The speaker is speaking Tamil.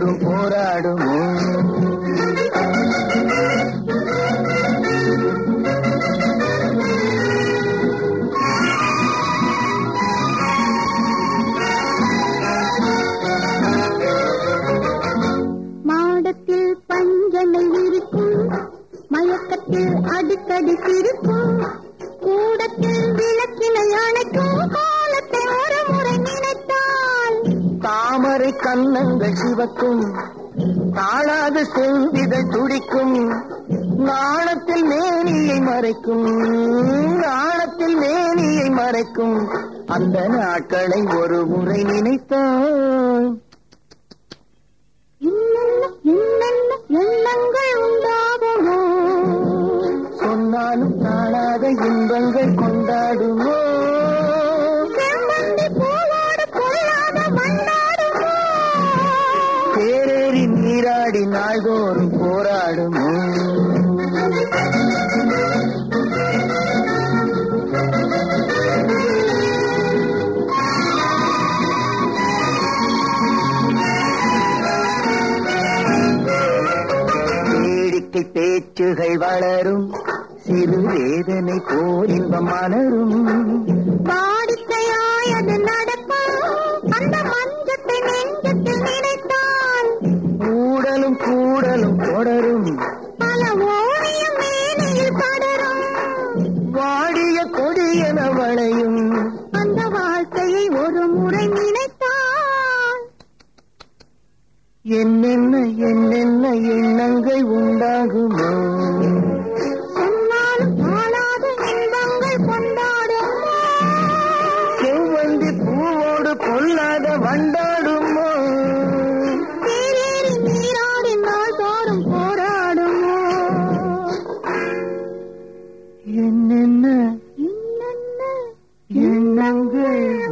நாள்தோறும் போராடுமோ மாடத்தில் பஞ்சனை இருக்கும் மயக்கத்தில் அடிக்கடி சிரிக்கும் கூடத்தில் விளக்கினை அணைக்கும் காலத்தை ஒரு முறை நினைத்தால் தாமரை கன்னங்கள் சிவக்கும் தாழாத செந்திதழ் துடிக்கும் நாணத்தில் மேனியை மறைக்கும் நாணத்தில் மேனியை மறைக்கும் அந்த நாட்களை ஒரு முறை நினைத்தான் என்னென்ன என்னென்ன எண்ணங்கள் உண்டாகுமோ சொன்னாலும் காணாத இன்பங்கள் கொண்டாடுமோ செவ்வந்தி பூவோடு பொல்லாத மண்ணாடுமோ தேரேறி நீராடி நாள்தோறும் போராடுமோ வேடிக்கை பேச்சுகள் வளரும் சிறு வேதனை போல் இன்பம் மலரும் வாடிக்கையாயது நடக்கும் அந்த மஞ்சத்தை நெஞ்சத்தில் நினைத்தால் கூடலும் கூடலும் தொடரும் பல ஓவியம் மேனியில் படரும் வாடிய கொடியென வளையும் அந்த வாழ்க்கையை ஒரு முறை நினைத்தால் என்னென்ன என்னென்ன எண்ணங்கள் உண்டாகுமோ சொன்னாலும் வாழாத இன்பங்கள் கொண்டாடுமோ செவ்வந்தி பூவோடு பொல்லாத வண்டாடுமோ தேரேறி நீராடி நாள் தோறும் போராடுமோ என்னென்ன என்னென்ன எண்ணங்கள்